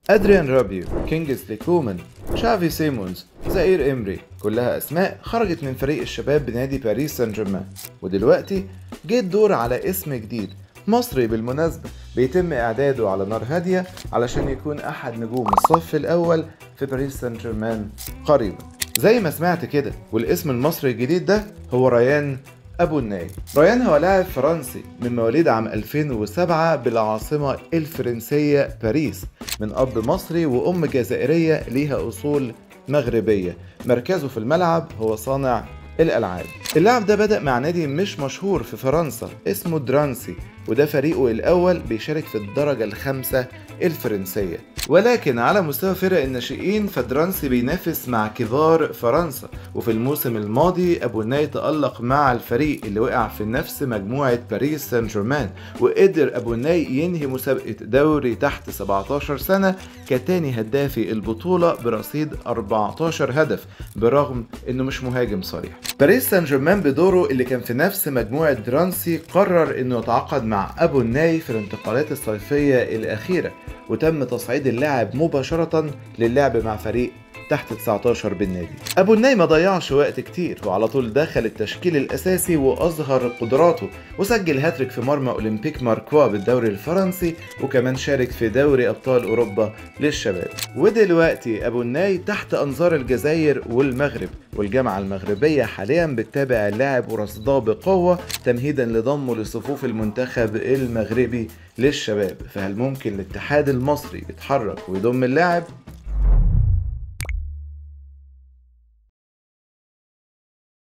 أدريان رابيو كينجزلي كومان شافي سيمونز زائير إمري كلها أسماء خرجت من فريق الشباب بنادي باريس سان جيرمان ودلوقتي جه الدور على اسم جديد مصري بالمناسبة بيتم إعداده على نار هادية علشان يكون أحد نجوم الصف الأول في باريس سان جيرمان قريبا زي ما سمعت كده والاسم المصري الجديد ده هو ريان أبو الناي ريان هو لاعب فرنسي من مواليد عام 2007 بالعاصمة الفرنسية باريس من أب مصري وأم جزائرية ليها أصول مغربية مركزه في الملعب هو صانع الألعاب اللاعب ده بدأ مع نادي مش مشهور في فرنسا اسمه درانسي وده فريقه الأول بيشارك في الدرجة الخامسة الفرنسية ولكن على مستوى فرق الناشئين فدرانسي بينافس مع كبار فرنسا وفي الموسم الماضي أبو الناي تألق مع الفريق اللي وقع في نفس مجموعة باريس سان جيرمان وقدر أبو الناي ينهي مسابقة دوري تحت 17 سنة كتاني هدافي البطولة برصيد 14 هدف برغم انه مش مهاجم صريح باريس سان جيرمان بدوره اللي كان في نفس مجموعة درانسي قرر انه يتعاقد مع ابو الناي في الانتقالات الصيفية الاخيرة وتم تصعيد اللاعب مباشرة للعب مع فريق تحت 19 بالنادي ابو الناي ما ضيعش وقت كتير وعلى طول دخل التشكيل الاساسي واظهر قدراته وسجل هاتريك في مرمى اولمبيك ماركوا بالدوري الفرنسي وكمان شارك في دوري ابطال اوروبا للشباب ودلوقتي ابو الناي تحت انظار الجزائر والمغرب والجامعه المغربيه حاليا بتتابع اللاعب ورصداه بقوه تمهيدا لضمه لصفوف المنتخب المغربي للشباب فهل ممكن الاتحاد المصري يتحرك ويضم اللاعب